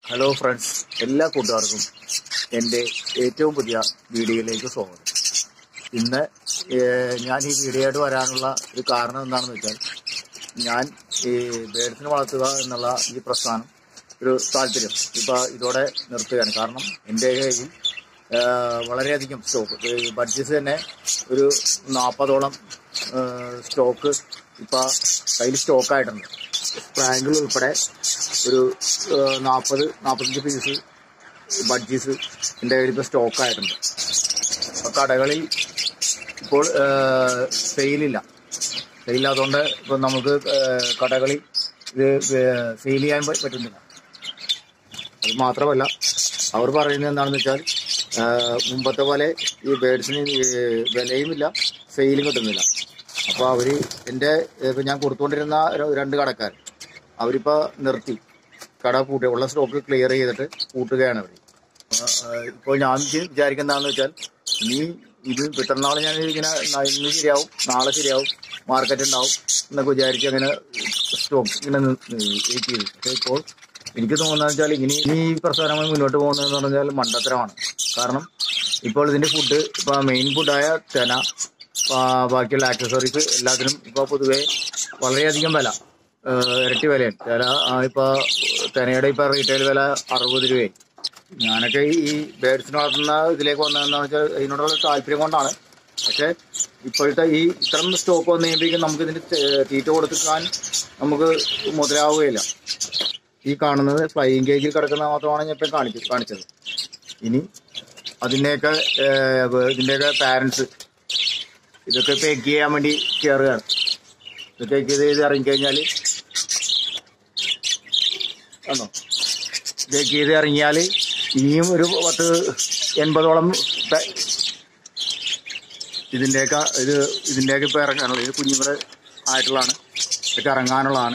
Hello friends എല്ലാ കൂട്ടുകാർക്കും എൻ്റെ ഏറ്റവും പുതിയ വീഡിയോയിലേക്ക് സ്വാഗതം ഇന്ന് ഏഹ്, ഞാൻ ഈ വീഡിയോ ആയിട്ട് വരാനുള്ള ഒരു കാരണം എന്താണെന്ന് വെച്ചാൽ ഞാൻ ഈ ബേഡ്സിനെ വളർത്തുക എന്നുള്ള ഈ പ്രസ്ഥാനം ഒരു താല്പര്യം ഇപ്പൊ ഇതോടെ നിർത്തുകയാണ് കാരണം എൻ്റെ കയ്യിൽ ഏഹ്, വളരെയധികം സ്റ്റോക്ക് ബഡ്ജറ്റ് തന്നെ ഒരു നാൽപ്പതോളം സ്റ്റോക്ക് ഇപ്പൊ കയ്യിൽ സ്റ്റോക്കായിട്ടുണ്ട് സ്പ്രാങ്കിൾ ഉൾപ്പെടെ ഒരു നാൽപ്പത് നാൽപ്പത്തഞ്ച് പീസ് ബഡ്ജീസ് എൻ്റെ കയ്യിൽ ഇപ്പോൾ സ്റ്റോക്കായിട്ടുണ്ട് അപ്പോൾ കടകളിൽ ഇപ്പോൾ സെയിലില്ല സെയിലില്ലാത്തതുകൊണ്ട് ഇപ്പം നമുക്ക് ഏഹ്, കടകളിൽ ഇത് സെയിൽ ചെയ്യാൻ പ- പറ്റുന്നില്ല അത് മാത്രമല്ല അവർ പറയുന്നത് എന്താണെന്ന് വെച്ചാൽ ഏഹ്, മുമ്പത്തെ പോലെ ഈ ബേഡ്സിന് വിലയുമില്ല സെയിലും കിട്ടുന്നില്ല അപ്പോൾ അവർ എൻ്റെ ഇപ്പം ഞാൻ കൊടുത്തുകൊണ്ടിരുന്ന ര- രണ്ട് കടക്കാർ അവരിപ്പോൾ നിർത്തി കട പൂട്ടി ഉള്ള സ്റ്റോക്ക് ക്ലിയർ ചെയ്തിട്ട് പൂട്ടുകയാണ് അവർ ഇപ്പോൾ ഞാൻ വിചാ- വിചാരിക്കുന്നതാണെന്ന് വെച്ചാൽ ഇനി ഇത് പിറ്റന്നാൾ ഞാൻ ഇങ്ങനെ ന- ഇന്ന് ശരിയാവും നാളെ ശരിയാവും മാർക്കറ്റ് ഉണ്ടാവും എന്നൊക്കെ വിചാരിച്ച് അങ്ങനെ സ്റ്റോക്ക് ഇങ്ങനെ വെയിറ്റ് ചെയ്തു പക്ഷേ ഇപ്പോൾ എനിക്ക് തോന്നുന്നത് വെച്ചാൽ ഇനി ഇനി ഈ പ്രസ്ഥാനമായി മുന്നോട്ട് പോകുന്നതെന്ന് പറഞ്ഞാൽ മണ്ടത്തരമാണ് കാരണം ഇപ്പോൾ ഇതിന്റെ ഫുഡ് ഇപ്പൊ മെയിൻ ഫുഡായ തെന ആ, ബാക്കിയുള്ള ആക്സസറീസ് എല്ലാത്തിനും ഇപ്പൊ പൊതുവെ വളരെയധികം വില ഏഹ്, ഇരട്ടി വിലയാണ് ചില ആ, ഇപ്പൊ തെനയുടെ ഇപ്പൊ റീറ്റെയിൽ വില അറുപത് രൂപയായി ഞാനൊക്കെ ഈ ബേഡ്സിന് വളർത്തുന്ന ഇതിലേക്ക് വന്നതെന്ന് വെച്ചാൽ ഇതിനോടുള്ള താല്പര്യം കൊണ്ടാണ് പക്ഷെ ഇപ്പോഴത്തെ ഈ ഇത്തരം സ്റ്റോക്ക് വന്നു കഴിയുമ്പോഴേക്കും നമുക്ക് ഇതിന് തെ- തീറ്റ കൊടുക്കാൻ നമുക്ക് മുതലാവുകയില്ല ഈ കാണുന്നത് ഫ്ലൈയിങ് കേജിൽ കിടക്കുന്ന മാത്രമാണ് ഞാൻ ഇപ്പം കാണിച്ചു കാണിച്ചത് ഇനി അതിൻ്റെയൊക്കെ ഏഹ്, ഇതിൻ്റെയൊക്കെ പാരൻസ് ഇതൊക്കെ ഇപ്പം എഗ് ചെയ്യാൻ വേണ്ടി കയറുകയാണ് ഇതൊക്കെ എഗ് ചെയ്ത് ഇറങ്ങിക്കഴിഞ്ഞാൽ ആണോ ഇത് എഗ് ചെയ്ത് ഇറങ്ങിയാൽ ഇനിയും ഒരു പത്ത് എൺപതോളം പെ- ഇതിൻ്റെയൊക്കെ ഇത് ഇതിൻ്റെയൊക്കെ ഇപ്പോൾ ഇറങ്ങാനുള്ള ഇത് കുഞ്ഞുങ്ങൾ ആയിട്ടുള്ളതാണ് ഇതൊക്കെ ഇറങ്ങാനുള്ളതാണ്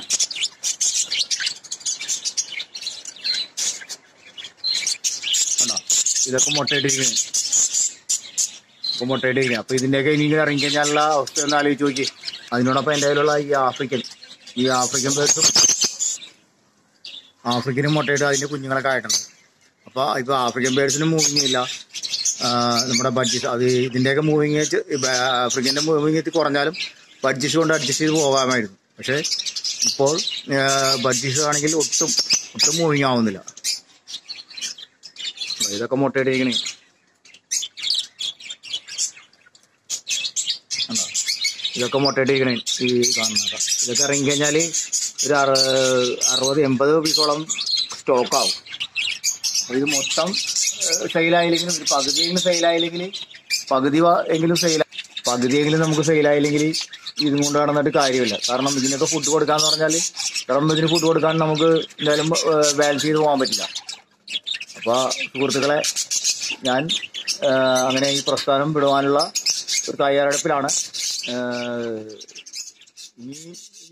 കണ്ടോ ഇതൊക്കെ മുട്ടയിട്ടിരിക്കുന്നു ഇപ്പൊ മുട്ടയിട്ടിരിക്കുന്നു അപ്പൊ ഇതിന്റെയൊക്കെ ഇനി ഇങ്ങനെ ഇറങ്ങിക്കഴിഞ്ഞാലുള്ള അവസ്ഥ ഒന്ന് ആലോചിച്ച് നോക്കി അതിനോടൊപ്പം എൻ്റെ കയ്യിലുള്ള ഈ ആഫ്രിക്കൻ ഈ ആഫ്രിക്കൻ ബേർഡ്സും ആഫ്രിക്കനും മുട്ടയിട്ട് അതിന്റെ കുഞ്ഞുങ്ങളൊക്കെ ആയിട്ടുണ്ട് അപ്പൊ ഇപ്പൊ ആഫ്രിക്കൻ ബേർഡ്സിന് മൂവിങ് ഇല്ല ആ, നമ്മുടെ ബഡ്ജറ്റ് അത് ഇതിന്റെയൊക്കെ മൂവിങ് ആഫ്രിക്കന്റെ മൂവിങ് കുറഞ്ഞാലും ബഡ്ജറ്റ് കൊണ്ട് അഡ്ജസ്റ്റ് ചെയ്ത് പോകാമായിരുന്നു പക്ഷെ ഇപ്പോൾ ബഡ്ജറ്റ് ആണെങ്കിൽ ഒട്ടും ഒട്ടും മൂവിങ് ആവുന്നില്ല ഇതൊക്കെ മുട്ടയിട്ടിരിക്കണേ കണ്ടോ? ഇതൊക്കെ മുട്ടയിട്ടിരിക്കണേ ഈ കാണുന്നതൊക്കെ ഇതൊക്കെ ഇറങ്ങിക്കഴിഞ്ഞാൽ ഒരു അറു അറുപത് എൺപത് പീസോളം സ്റ്റോക്ക് ആവും അപ്പൊ ഇത് മൊത്തം സെയിലായില്ലെങ്കിലും ഒരു പകുതിയെങ്കിലും സെയിലായില്ലെങ്കിൽ പകുതി വ- എങ്കിലും സെയിൽ പകുതിയെങ്കിലും നമുക്ക് സെയിലായില്ലെങ്കിൽ ഇതും കൊണ്ട് നടന്നിട്ട് കാര്യമില്ല കാരണം ഇതിനൊക്കെ ഫുഡ് കൊടുക്കാന്ന് പറഞ്ഞാൽ കാരണം ഇതിന് ഫുഡ് കൊടുക്കാൻ നമുക്ക് എന്തായാലും ബാലൻസ് ചെയ്ത് പോകാൻ പറ്റില്ല അപ്പൊ സുഹൃത്തുക്കളെ ഞാൻ ആ, അങ്ങനെ ഈ പ്രസ്ഥാനം വിടുവാനുള്ള ഒരു തയ്യാറെടുപ്പിലാണ് ആ, ഈ